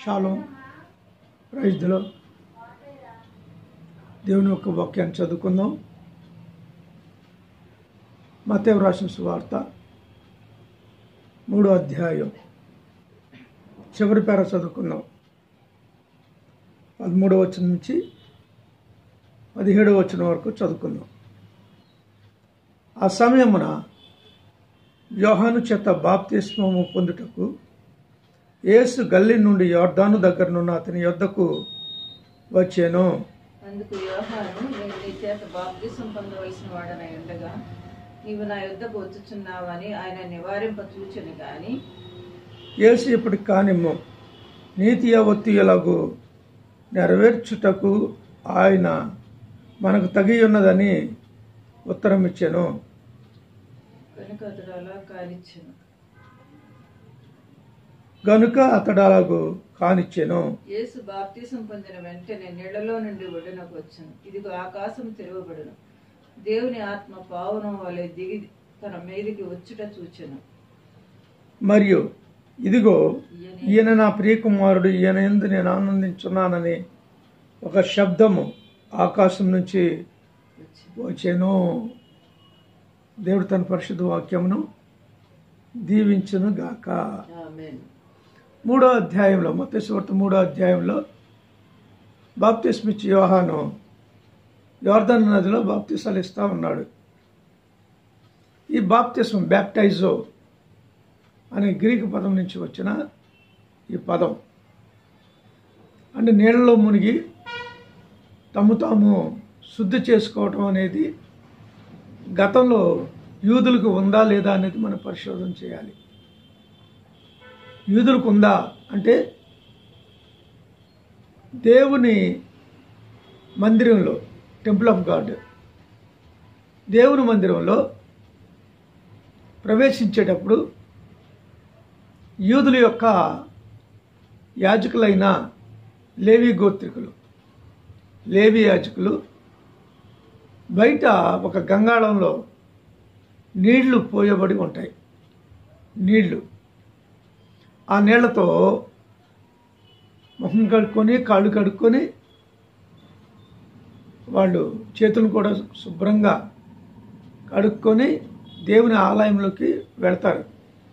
shalom ప్రైజ్లో దేవుని యొక్క వాక్యాన్ని చదువుకుందాం మతేవ రాసిన సువార్త మూడో అధ్యాయం చివరి పేర చదువుకుందాం పదమూడవ వచనం నుంచి పదిహేడవ వచనం వరకు చదువుకుందాం ఆ సమయమున యోహాను చేత బాప్తిస్మము పొందుటకు యేసు గల్లీ నుండి యోర్దాను దగ్గరనున్న అతని యొద్దకు వచ్చాను అందుకు యోహాను నేను నీ చేత బాప్తిసం పొందవలసిన వాడనై ఉండగా నీవు నా యుద్ధకు వచ్చుచున్నావని ఆయన నివారింప చూచను గాని యేసు ఇప్పటికి కానిమ్ము నీతి యావత్తు ఎలాగూ నెరవేర్చుటకు ఆయన మనకు తగి ఉన్నదని ఉత్తరం ఇచ్చాను కనుక అతడు అలా కానిచ్చెను గనుక అతడు అలాగూ కానిచ్చాను యేసు బాప్తిసం పొందిన వెంటనే నీళ్లలో నుండి ఒడ్డునకు వచ్చాను ఇదిగో ఆకాశం తెరవబడును దేవుని ఆత్మ పావునం వలె దిగి తన మీదికి వచ్చుట చూచెను మరియు ఇదిగో ఈయన ఈయన నా ప్రియకుమారుడు ఈయన ఎందు నేను ఆనందించున్నానని ఒక శబ్దము ఆకాశం నుంచి వచ్చెను వచ్చాను దేవుడు తన పరిశుద్ధ వాక్యమును దీవించును గాక ఆమేన్ మూడో అధ్యాయంలో మతేశ్వర్త మూడో అధ్యాయంలో బాప్తిస్మిచ్చి యోహాను యోర్ధన్ నదిలో బాప్తిసాలు ఇస్తూ ఉన్నాడు ఈ బాప్తిస్మం బ్యాప్టైజో అనే గ్రీకు పదం నుంచి వచ్చిన ఈ పదం అంటే నీళ్ళలో మునిగి తమ తాము శుద్ధి చేసుకోవటం అనేది గతంలో యూదులకు ఉందా లేదా అనేది మనం పరిశోధన చేయాలి యూదులకు ఉందా అంటే దేవుని మందిరంలో టెంపుల్ ఆఫ్ గాడ్ దేవుని మందిరంలో ప్రవేశించేటప్పుడు యూదుల యొక్క యాజకులైన లేవి గోత్రికులు లేవి యాజకులు బయట ఒక గంగాళంలో నీళ్లు పోయబడి ఉంటాయి నీళ్లు ఆ నీళ్లతో ముఖం కడుక్కొని కాళ్ళు కడుక్కొని వాళ్ళు చేతులు కూడా శుభ్రంగా కడుక్కొని దేవుని ఆలయంలోకి వెళ్తారు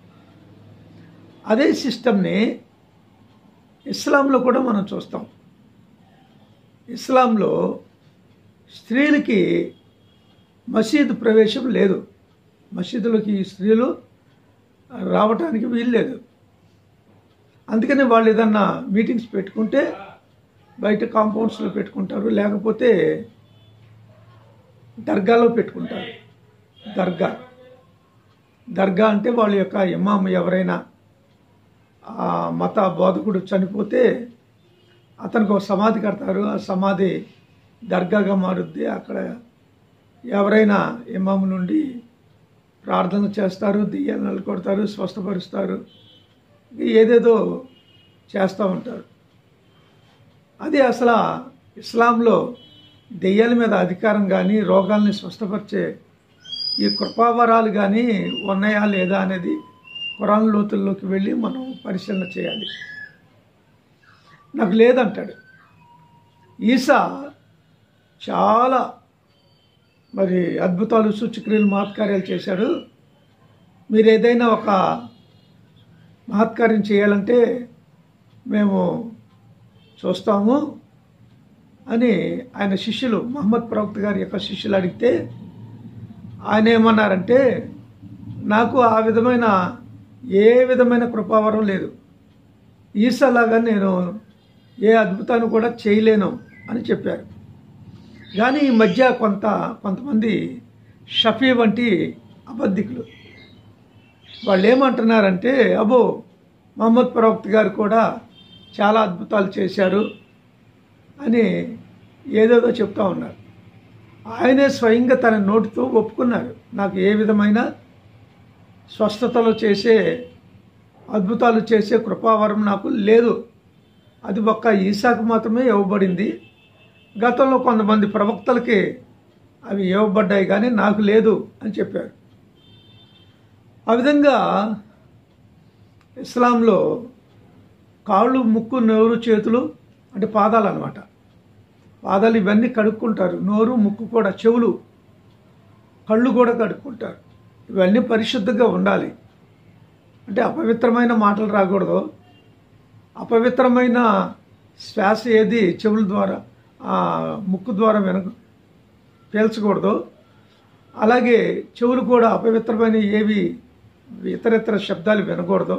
అదే సిస్టమ్ని ఇస్లాంలో కూడా మనం చూస్తాం ఇస్లాంలో స్త్రీలకి మసీదు ప్రవేశం లేదు మసీదులోకి ఈ స్త్రీలు రావటానికి వీల్లేదు అందుకని వాళ్ళు ఏదన్నా మీటింగ్స్ పెట్టుకుంటే బయట కాంపౌండ్స్లో పెట్టుకుంటారు లేకపోతే దర్గాలో పెట్టుకుంటారు దర్గా దర్గా అంటే వాళ్ళ యొక్క ఇమాం ఎవరైనా ఆ మత బోధకుడు చనిపోతే అతనికి ఒక సమాధి కడతారు ఆ సమాధి దర్గాగా మారుద్ది అక్కడ ఎవరైనా ఇమాం నుండి ప్రార్థన చేస్తారు దియ్యాలు కొడతారు స్వస్థపరుస్తారు ఏదేదో చేస్తూ ఉంటారు అది అసలు ఇస్లాంలో దెయ్యాల మీద అధికారం కానీ రోగాల్ని స్వస్థపరిచే ఈ కృపావరాలు కానీ ఉన్నాయా లేదా అనేది ఖురాన్ లోతుల్లోకి వెళ్ళి మనం పరిశీలన చేయాలి నాకు లేదంటాడు ఈసా చాలా మరి అద్భుతాలు సూచక్రియలు మహత్కార్యాలు చేశాడు మీరు ఏదైనా ఒక మహత్కార్యం చేయాలంటే మేము చూస్తాము అని ఆయన శిష్యులు మహమ్మద్ ప్రవక్త గారి యొక్క శిష్యులు అడిగితే ఆయన ఏమన్నారంటే నాకు ఆ విధమైన ఏ విధమైన కృపావరం లేదు ఈసాలాగా నేను ఏ అద్భుతాన్ని కూడా చేయలేను అని చెప్పారు కానీ ఈ మధ్య కొంత కొంతమంది షఫీ వంటి అబద్ధికులు వాళ్ళు ఏమంటున్నారంటే అబో మహమ్మద్ ప్రవక్త గారు కూడా చాలా అద్భుతాలు చేశారు అని ఏదేదో చెప్తా ఉన్నారు ఆయనే స్వయంగా తన నోటితో ఒప్పుకున్నారు నాకు ఏ విధమైన స్వస్థతలు చేసే అద్భుతాలు చేసే కృపావరం నాకు లేదు అది ఒక్క ఈసాకు మాత్రమే ఇవ్వబడింది గతంలో కొంతమంది ప్రవక్తలకి అవి ఇవ్వబడ్డాయి కానీ నాకు లేదు అని చెప్పారు ఆ విధంగా ఇస్లాంలో కాళ్ళు ముక్కు నోరు చేతులు అంటే పాదాలు అనమాట పాదాలు ఇవన్నీ కడుక్కుంటారు నోరు ముక్కు కూడా చెవులు కళ్ళు కూడా కడుక్కుంటారు ఇవన్నీ పరిశుద్ధంగా ఉండాలి అంటే అపవిత్రమైన మాటలు రాకూడదు అపవిత్రమైన శ్వాస ఏది చెవుల ద్వారా ఆ, ముక్కు ద్వారా వెనక పీల్చకూడదు అలాగే చెవులు కూడా అపవిత్రమైన ఏవి ఇతర ఇతర శబ్దాలు వినకూడదు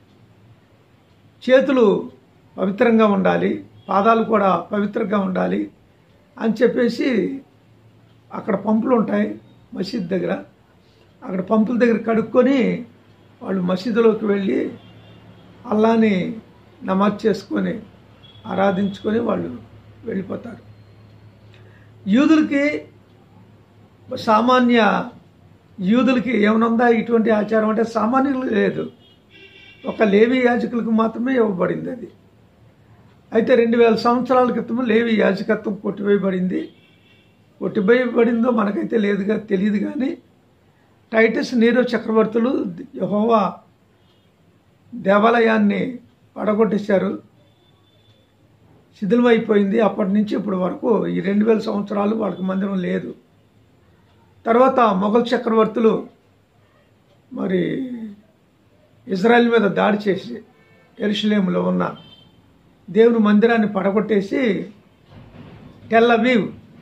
చేతులు పవిత్రంగా ఉండాలి పాదాలు కూడా పవిత్రంగా ఉండాలి అని చెప్పేసి అక్కడ పంపులు ఉంటాయి మసీద్ దగ్గర అక్కడ పంపుల దగ్గర కడుక్కొని వాళ్ళు మసీదులోకి వెళ్ళి అల్లాని నమాజ్ చేసుకొని ఆరాధించుకొని వాళ్ళు వెళ్ళిపోతారు యూదులకి సామాన్య యూదులకి ఏమనుందా ఇటువంటి ఆచారం అంటే సామాన్యులు లేదు ఒక లేవి యాజకులకు మాత్రమే ఇవ్వబడింది అది అయితే రెండు వేల సంవత్సరాల క్రితం లేవి యాజకత్వం కొట్టివేయబడింది కొట్టివేయబడిందో మనకైతే లేదుగా తెలియదు కానీ టైటస్ నీరో చక్రవర్తులు యెహోవా దేవాలయాన్ని పడగొట్టేశారు శిథిలమైపోయింది అప్పటి నుంచి ఇప్పటి వరకు ఈ రెండు వేల సంవత్సరాలు వాళ్ళకి మందిరం లేదు తర్వాత మొఘల్ చక్రవర్తులు మరి ఇజ్రాయెల్ మీద దాడి చేసి ఎరుషలేములో ఉన్న దేవుని మందిరాన్ని పడగొట్టేసి టెల్లవీవ్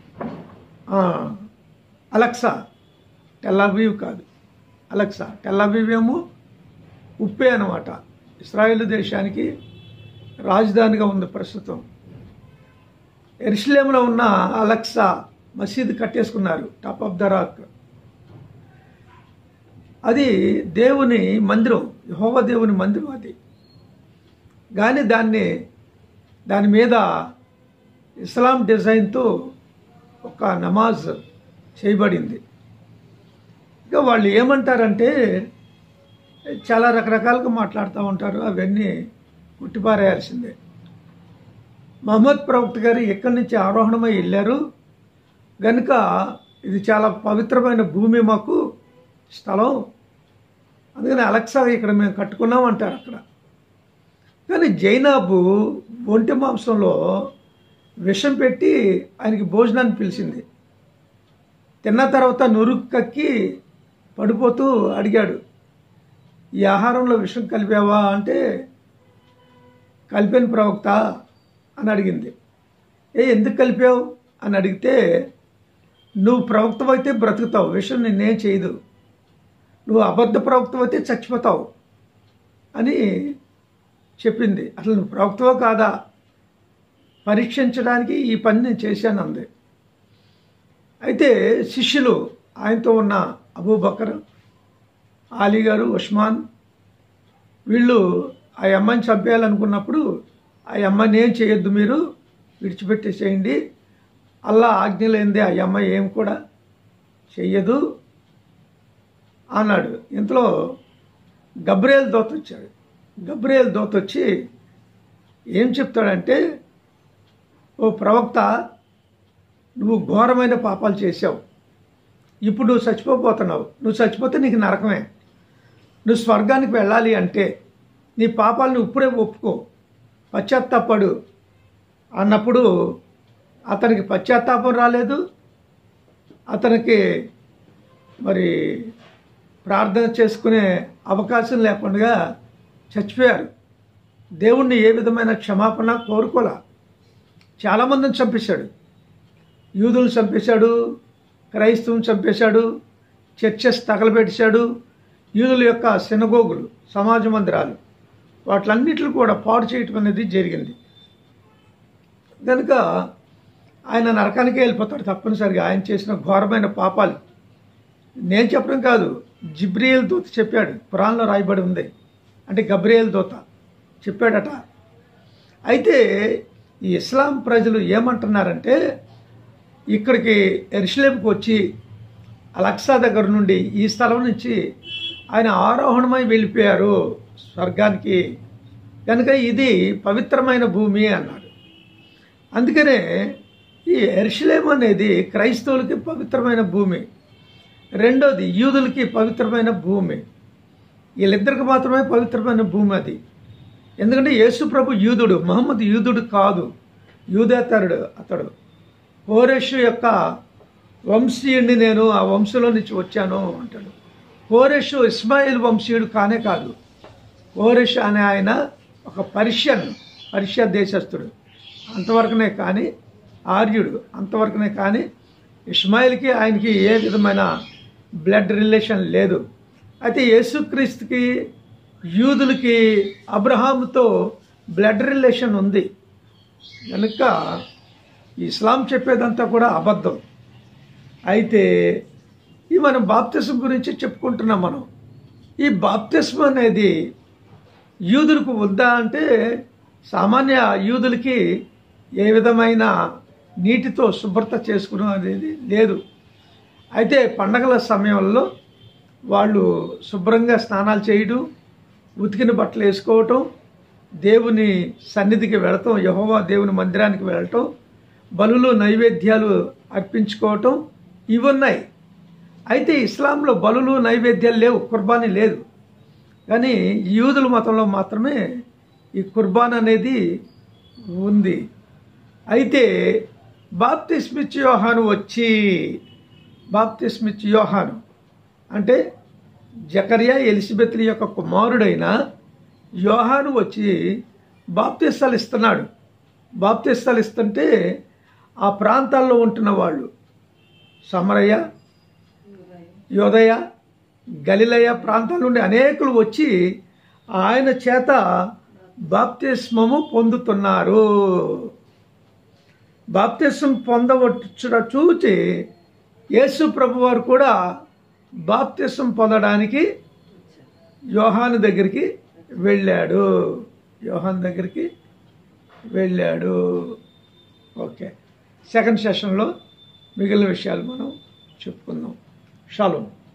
అలక్సా టెల్లవీవ్ కాదు అలక్సా టెల్లవీవ్ ఏమో ఉప్పే అనమాట ఇస్రాయేల్ దేశానికి రాజధానిగా ఉంది ప్రస్తుతం ఎరుషలేములో ఉన్న అలక్సా మసీద్ కట్టేసుకున్నారు టాప్ ఆఫ్ ద రాక్ అది దేవుని మందిరం యెహోవా దేవుని మందిరం అది కానీ దాన్ని దాని మీద ఇస్లాం డిజైన్తో ఒక నమాజ్ చేయబడింది ఇంకా వాళ్ళు ఏమంటారంటే చాలా రకరకాలుగా మాట్లాడుతూ ఉంటారు అవన్నీ కొట్టిపారేయాల్సిందే మహమ్మద్ ప్రవక్త గారు ఎక్కడి నుంచి ఆరోహణమై వెళ్ళారు గనుక ఇది చాలా పవిత్రమైన భూమి మాకు స్థలం అందుకని అలక్సా ఇక్కడ మేము కట్టుకున్నాం అంటారు అక్కడ కానీ జైనాబు ఒంటి మాంసంలో విషం పెట్టి ఆయనకి భోజనాన్ని పిలిచింది తిన్న తర్వాత నురుగు కక్కి పడిపోతూ అడిగాడు ఈ ఆహారంలో విషం కలిపావా అంటే కలిపాను ప్రవక్త అని అడిగింది ఏ ఎందుకు కలిపావు అని అడిగితే నువ్వు ప్రవక్తవైతే బ్రతుకుతావు విషయం నిన్నేం చేయదు నువ్వు అబద్ధ ప్రవక్తవైతే చచ్చిపోతావు అని చెప్పింది అసలు నువ్వు ప్రవక్తవో కాదా పరీక్షించడానికి ఈ పని నేను చేశాను అంది అయితే శిష్యులు ఆయనతో ఉన్న అబూబకర్ ఆలీ గారు ఉస్మాన్ వీళ్ళు ఆ అమ్మాయిని చంపేయాలనుకున్నప్పుడు ఆ అమ్మాయిని ఏం చేయొద్దు మీరు విడిచిపెట్టేసేయండి అల్లా ఆజ్ఞ లేనిదే ఆ అమ్మాయి ఏం కూడా చెయ్యదు అన్నాడు ఇంతలో గబ్రేల్ దోత వచ్చాడు గబ్రేల్ దోత వచ్చి ఏం చెప్తాడంటే ఓ ప్రవక్త నువ్వు ఘోరమైన పాపాలు చేశావు ఇప్పుడు నువ్వు చచ్చిపోతున్నావు నువ్వు చచ్చిపోతే నీకు నరకమే నువ్వు స్వర్గానికి వెళ్ళాలి అంటే నీ పాపాలను ఇప్పుడే ఒప్పుకో పశ్చాత్తాపడు అన్నప్పుడు అతనికి పశ్చాత్తాపం రాలేదు అతనికి మరి ప్రార్థన చేసుకునే అవకాశం లేకుండా చచ్చిపోయారు దేవుణ్ణి ఏ విధమైన క్షమాపణ కోరుకోలే చాలామందిని చంపేశాడు యూదులను చంపేశాడు క్రైస్తవుని చంపేశాడు చర్చెస్ తగలబెట్టేశాడు యూదుల యొక్క సినగోగులు సమాజ మందిరాలు వాటిలన్నిటిని కూడా పాడు చేయటం అనేది జరిగింది కనుక ఆయన నరకానికే వెళ్ళిపోతాడు తప్పనిసరిగా ఆయన చేసిన ఘోరమైన పాపాలు నేను చెప్పడం కాదు జిబ్రియల్ దూత చెప్పాడు పురాణంలో రాయబడి ఉంది అంటే గబ్రియల్ దూత చెప్పాడట అయితే ఈ ఇస్లాం ప్రజలు ఏమంటున్నారంటే ఇక్కడికి ఎరుసలేంకి వచ్చి అలక్సా దగ్గర నుండి ఈ స్థలం నుంచి ఆయన ఆరోహణమై వెళ్ళిపోయారు స్వర్గానికి కనుక ఇది పవిత్రమైన భూమి అన్నాడు అందుకనే ఈ ఎరుషలేం అనేది క్రైస్తవులకి పవిత్రమైన భూమి రెండోది యూదులకి పవిత్రమైన భూమి వీళ్ళిద్దరికి మాత్రమే పవిత్రమైన భూమి అది ఎందుకంటే యేసు ప్రభు యూదుడు మహమ్మద్ యూదుడు కాదు యూదేతరుడు అతడు హోరేషు యొక్క వంశీయుడిని నేను ఆ వంశంలో నుంచి వచ్చాను అంటాడు హోరేషు ఇస్మాయిల్ వంశీయుడు కానే కాదు హోరేష్ అనే ఆయన ఒక పర్షియన్ పర్షియా దేశస్థుడు అంతవరకునే కానీ ఆర్యుడు అంతవరకునే కానీ ఇస్మాయిల్కి ఆయనకి ఏ విధమైన బ్లడ్ రిలేషన్ లేదు అయితే యేసుక్రీస్తుకి యూదులకి అబ్రహాముతో బ్లడ్ రిలేషన్ ఉంది కనుక ఇస్లాం చెప్పేదంతా కూడా అబద్ధం అయితే ఈ మనం బాప్తిసం గురించి చెప్పుకుంటున్నాం మనం ఈ బాప్తిస్మ అనేది యూదులకు ఉందా అంటే సామాన్య యూదులకి ఏ విధమైన నీటితో శుభ్రత చేసుకునే అనేది లేదు అయితే పండగల సమయంలో వాళ్ళు శుభ్రంగా స్నానాలు చేయడం ఉతికిన బట్టలు వేసుకోవటం దేవుని సన్నిధికి వెళ్ళటం యహోవా దేవుని మందిరానికి వెళ్ళటం బలులు నైవేద్యాలు అర్పించుకోవటం ఇవి ఉన్నాయి అయితే ఇస్లాంలో బలులు నైవేద్యాలు లేవు కుర్బానీ లేదు కానీ యూదుల మతంలో మాత్రమే ఈ కుర్బాన్ అనేది ఉంది అయితే బాప్తిస్మిచ్ యోహాను వచ్చి బాప్తిస్మిచ్ యోహాను అంటే జకరియా ఎలిజబెత్ యొక్క కుమారుడైన యోహాను వచ్చి బాప్తిస్తాలు ఇస్తున్నాడు బాప్తిస్తాలు ఇస్తుంటే ఆ ప్రాంతాల్లో ఉంటున్న వాళ్ళు సమరయ్య యోదయ గలిలయ ప్రాంతాల నుండి అనేకులు వచ్చి ఆయన చేత బాప్తిస్మము పొందుతున్నారు బాప్తిస్మం పొందవచ్చుట చూచి యేసు ప్రభు వారు కూడా బాప్తిస్మం పొందడానికి యోహాను దగ్గరికి వెళ్ళాడు యోహాన్ దగ్గరికి వెళ్ళాడు ఓకే సెకండ్ సెషన్లో మిగిలిన విషయాలు మనం చెప్పుకుందాం షాలోమ్